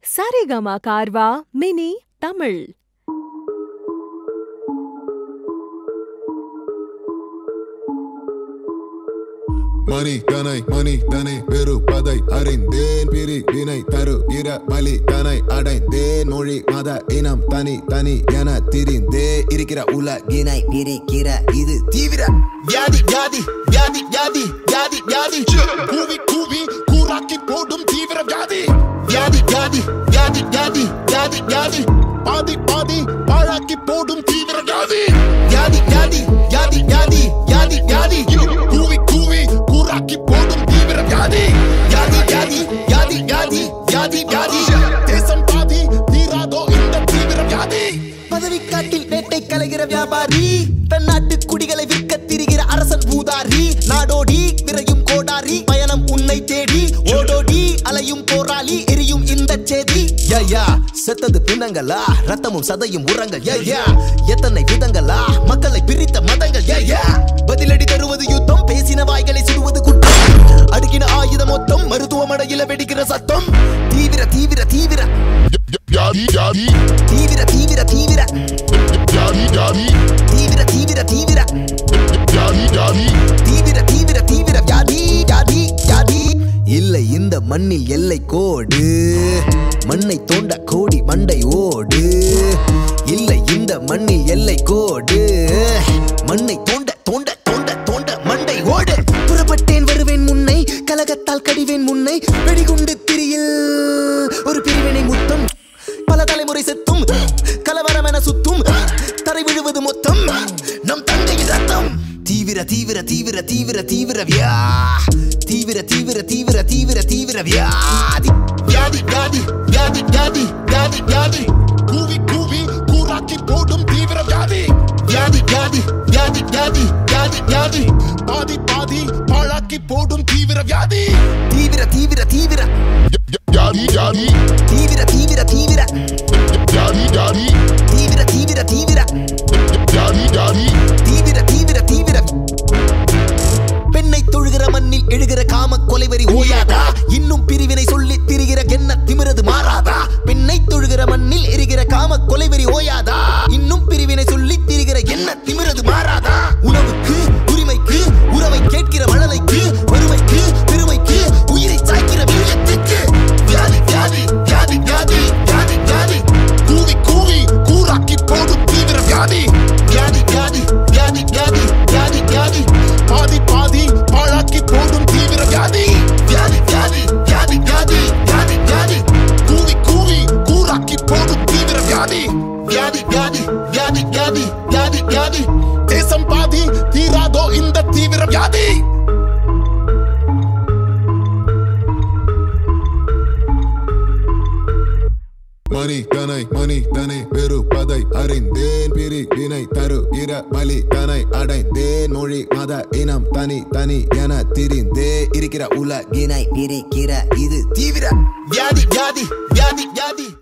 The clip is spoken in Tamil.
சரிகமா கார்வா மினி தமிழ் மணி தனை மணி தனை வெறுப்பதை அறிந்தேன் பிரி வினை தரு இர பலி தனை அடைந்தேன் மொழி மத இனம் தனி தனி என திரிந்தே இருக்கிற உலகினை பிரிக்கிற இது தீவிர வியாதி வியாதி வியாதி வியாதி வியாதி வியாதி கூவி கூவி கூறாக்கி போடும் தீவிர வியாதி வியாதி வியாதி வியாதி வியாதி வியாதி வியாதி பாதி பாதி பாழாக்கி போடும் தீவிர வியாதி வியாதி வியாதி வியாதி வியாதி வியாதி வியாதி கூவி கூவி கூறாக்கி போடும் தீவிர வியாதி வியாதி வியாதி வியாதி வியாதி வியாதி வியாதி தேசம் பாதி தீராதோ இந்த தீவிர வியாதி பதவிக்காட்டில் வேட்டை கலைகிற வியாபாரி தன்னாட்டு குடிகளை விற்க திரிகிற அரசன் பூதாரி நாடோடி விரையும் கோடாரி பயணம் உன்னை தேடி ஓடோடி அலையும் போராளி எரியும் இந்த செய்தி யா செத்தது பிணங்களா ரத்தமும் சதையும் உரங்கள் யா எத்தனை விதங்களா மக்களை பிரித்த மதங்கள் யா பதிலடி தருவது யுத்தம் பேசின வாய்களை சுடுவது குற்றம் அடுக்கின ஆயுதம் மொத்தம் மருத்துவமனையில வெடிக்கிற சத்தம் தீவிர தீவிர தீவிர வியாதி வியாதி தீவிர தீவிர தீவிர வியாதி வியாதி தீவிர தீவிர தீவிர வியாதி வியாதி தீவிர தீவிர தீவிர வியாதி வியாதி வியாதி இல்லை இந்த மண்ணில் எல்லை கோடு மண்ணை தோண்ட கோடி மண்டை ஓடு இல்லை இந்த மண்ணில் எல்லை கோடு மண்ணை தோண்ட தோண்ட தோண்ட தோண்ட மண்டை ஓடு புறப்பட்டேன் வருவேன் முன்னை கலகத்தால் கடிவேன் முன்னை வெடிகுண்டு திரியில் ஒரு பிரிவினை முத்தம் பல தலைமுறை செத்தும் கலவரம் என சுத்தும் தரை விழுவது மொத்தம் நம் தங்கையின் ரத்தம் தீவிர தீவிர தீவிர தீவிர தீவிர வியா தீவிர தீவிர தீவிர தீவிர தீவிர வியாதி வியாதி வியாதி வியாதி வியாதி வியாதி வியாதி கூவி கூவி கூறாக்கி போடும் தீவிர வியாதி வியாதி வியாதி வியாதி வியாதி வியாதி வியாதி பாதி பாதி பாழாக்கி போடும் தீவிர வியாதி தீவிர தீவிர தீவிர வியாதி வியாதி தீவிர தீவிர தீவிர வியாதி வியாதி தீவிர தீவிர தீவிர வியாதி வியாதி தீவிர தீவிர தீவிர பெண்ணை தொழுகிற மண்ணில் எழுகிற காம கொலைவரி ஓயாதா இன்னும் பிரிவினை சொல்லி திரிகிற என்ன திமிரது மாறாதா பெண்ணை தொழுகிற மண்ணில் எரிகிற காம கொலைவரி ஓயாதா இன்னும் பிரிவினை சொல்லி திரிகிற என்ன திமிரது மாறாதா உணவுக்கு உரிமைக்கு உறவை கேட்கிற மழலைக்கு வறுமைக்கு பெருமைக்கு உயிரை சாய்க்கிற வீரியத்துக்கு வியாதி வியாதி வியாதி வியாதி வியாதி வியாதி கூவி கூவி கூறாக்கி போடும் தீவிர வியாதி வியாதி வியாதி வியாதி வியாதி வியாதி வியாதி பாதி பாதி பாழாக்கி போடும் தீவிர வியாதி வியாதி வியாதி வியாதி வியாதி வியாதி வியாதி கூவி கூவி கூறாக்கி போடும் தீவிர வியாதி வியாதி வியாதி வியாதி வியாதி வியாதி வியாதி தேசம் பாதி தீராதோ இந்த தீவிர வியாதி மணி தனை மணி தனை வெறுப்பதை அறிந்தேன் பிரி வினை தரு இர பலி தனை அடைந்தேன் மொழி மத இனம் தனி தனி என திரிந்தே இருக்கிற உலகினை பிரிக்கிற இது தீவிர வியாதி வியாதி வியாதி வியாதி